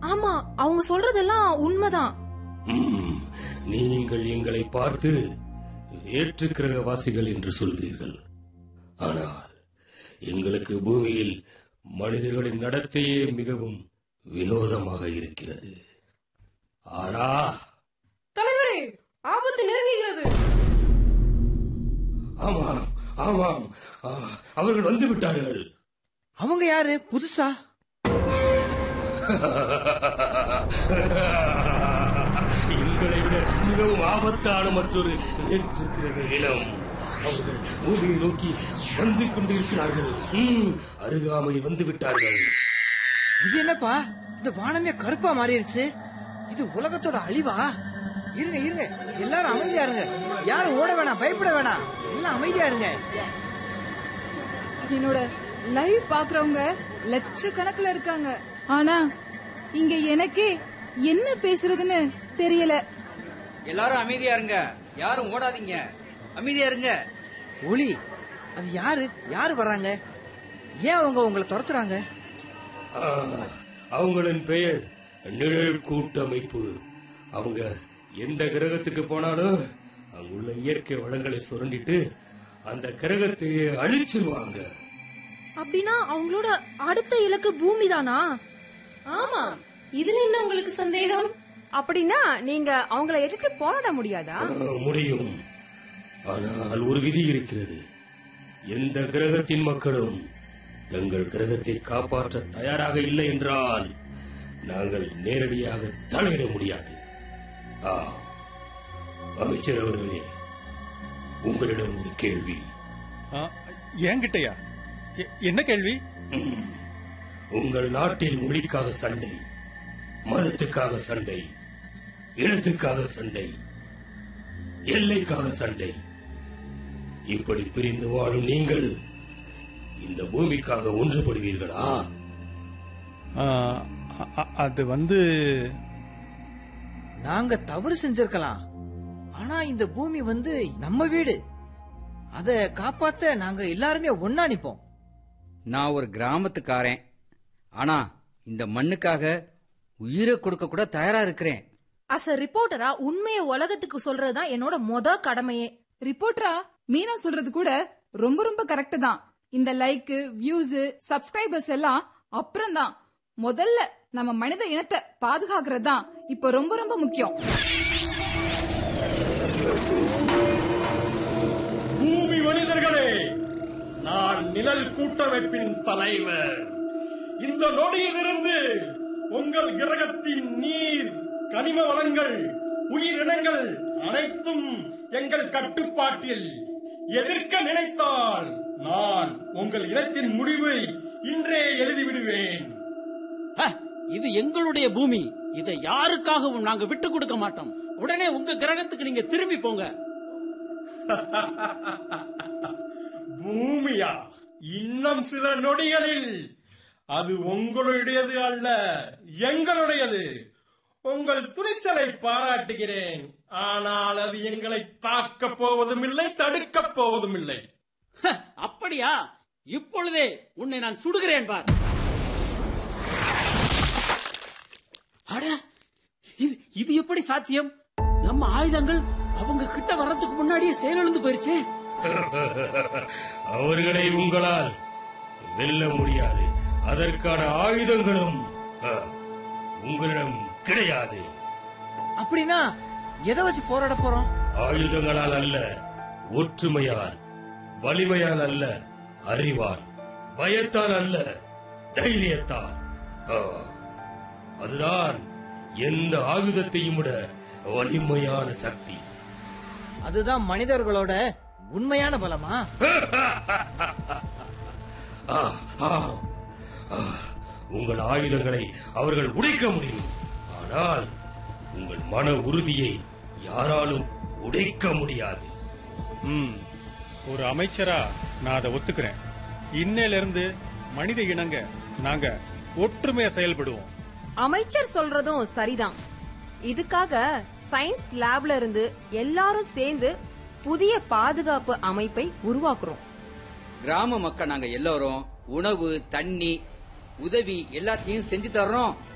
ஆமா அவங்க சொல்றதெல்லாம் உண்மைதான் ம், நீங்கள் எங்களை பார்த்து வேற்று கிரகவாசிகள் என்று சொல்கிறீர்கள் ஆனால் எங்களுக்கு பூமியில் மனிதர்களின் நடத்தையே மிகவும் வினோதமாக இருக்கிறது ஆரா தலைவரே ஆபத்து நெருங்குகிறது ஆமாம் ஆமாம் ஆ, அவர்கள் வந்து விட்டார்கள் அவங்க யாரு புதுசா எங்களை விட மிகவும் ஆபத்தான மற்றொரு வேற்று கிரக இனம் அவர்கள் பூமியை நோக்கி வந்து கொண்டிருக்கிறார்கள் ம், அருகாமை வந்து விட்டார்கள் இது என்னப்பா இந்த வானமே கருப்பா மாறிடுச்சு இது உலகத்தோட அழிவா இருங்க இருங்க எல்லாரும் அமைதியா இருங்க யாரும் ஓட வேணாம் பயப்பட வேணாம் எல்லாம் அமைதியா இருங்க என்னோட லைவ் பாக்குறவங்க லட்சக்கணக்குல இருக்காங்க ஆனா இங்க எனக்கே என்ன பேசுறதுன்னு தெரியல எல்லாரும் அமைதியா இருங்க யாரும் ஓடாதீங்க அமைதியா இருங்க ஒளி அது யாரு யாரு வர்றாங்க ஏன் அவங்க உங்களை துரத்துறாங்க ஆ, அவங்களின் பெயர் நிழல் கூட்டமைப்பு அவங்க எந்த கிரகத்துக்கு போனாலும் அங்குள்ள இயற்கை வளங்களை சுரண்டிட்டு அந்த கிரகத்தையே அழிச்சிருவாங்க அப்படின்னா அவங்களோட அடுத்த இலக்கு பூமி தானா ஆமா இதுல என்ன உங்களுக்கு சந்தேகம் அப்படின்னா நீங்க அவங்கள எதிர்த்து போராட முடியாதா ஆ, முடியும் ஆனால் ஒரு விதி இருக்கிறது எந்த கிரகத்தின் மக்களும் எங்கள் கிரகத்தை காப்பாற்ற தயாராக இல்லை என்றால் நாங்கள் நேரடியாக தலையிட முடியாது ஆ, அமைச்சர் அவர்களே உங்களிடம் ஒரு கேள்வி ஆ, என்கிட்டயா எ- என்ன கேள்வி உங்கள் நாட்டில் மொழிக்காக சண்டை மதத்துக்காக சண்டை இனத்துக்காக சண்டை எல்லைக்காக சண்டை இப்படி பிரிந்து வாழும் நீங்கள் இந்த பூமிக்காக ஒன்றுபடுவீர்களா ஆ, அ- அ- அது வந்து நாங்க தவறு செஞ்சிருக்கலாம் ஆனா இந்த பூமி வந்து நம்ம வீடு அத காப்பாத்த நாங்க எல்லாருமே ஒன்னா நிப்போம் நான் ஒரு கிராமத்துக்காரன் ஆனா இந்த மண்ணுக்காக உயிரை கொடுக்க கூட தயாரா இருக்கிறேன் அஸ் அ ரிப்போர்ட்டரா உண்மையை உலகத்துக்கு சொல்றதுதான் என்னோட மொத கடமையே ரிப்போர்ட்டரா மீனா சொல்றது கூட ரொம்ப ரொம்ப கரெக்ட் தான் இந்த லைக் வியூஸ் சப்ஸ்கிரைபர்ஸ் எல்லாம் அப்புறம் தான் முதல்ல நம்ம மனித இனத்தை பாதுகாக்கிறது தான் இப்ப ரொம்ப ரொம்ப முக்கியம் பூமி மனிதர்களே நான் நிழல் கூட்டமைப்பின் தலைவர் இந்த நொடியிலிருந்து உங்கள் கிரகத்தின் நீர் கனிம வளங்கள் உயிரினங்கள் அனைத்தும் எங்கள் கட்டுப்பாட்டில் எதிர்க்க நினைத்தால் நான் உங்கள் இனத்தின் முடிவை இன்றே எழுதிவிடுவேன் ஹ, இது எங்களுடைய பூமி இதை யாருக்காகவும் நாங்க விட்டு கொடுக்க மாட்டோம் உடனே உங்க கிரகத்துக்கு நீங்க திரும்பி போங்க பூமியா இன்னும் சில நொடிகளில் அது உங்களுடையது அல்ல எங்களுடையது உங்கள் துணிச்சலை பாராட்டுகிறேன் ஆனால் அது எங்களை தாக்கப் போவதும் இல்லை தடுக்கப் போவதும் இல்லை ஹ, அப்படியா இப்பொழுதே உன்னை நான் சுடுகிறேன் பார் அட இது இது எப்படி சாத்தியம் நம்ம ஆயுதங்கள் அவங்க கிட்ட வர்றதுக்கு முன்னாடியே செயலிழந்து போயிருச்சே அவர்களை உங்களால் வெல்ல முடியாது அதற்கான ஆயுதங்களும் ஆ, உங்களிடம் கிடையாது அப்படின்னா எதை வச்சு போராட போறோம் ஆயுதங்களால் அல்ல ஒற்றுமையால் வலிமையால் அல்ல அறிவால் பயத்தால் அல்ல தைரியத்தால் ஆ, அதுதான் எந்த ஆயுதத்தையும் விட வலிமையான சக்தி அதுதான் மனிதர்களோட உண்மையான பலமா ஆ, ஆ, ஆ, உங்கள் ஆயுதங்களை அவர்கள் உடைக்க முடியும் ஆனால் உங்கள் மன உறுதியை யாராலும் உடைக்க முடியாது ம் ஒரு அமைச்சரா நான் அதை ஒத்துக்கிறேன் இன்னையில இருந்து மனித இனங்க நாங்க ஒற்றுமையா செயல்படுவோம் அமைச்சர் சொல்றதும் சரிதான் இதுக்காக சயின்ஸ் லேப்ல இருந்து எல்லாரும் சேர்ந்து புதிய பாதுகாப்பு அமைப்பை உருவாக்குறோம் கிராம மக்கள் நாங்க எல்லாரும் உணவு தண்ணி உதவி எல்லாத்தையும் செஞ்சு தர்றோம்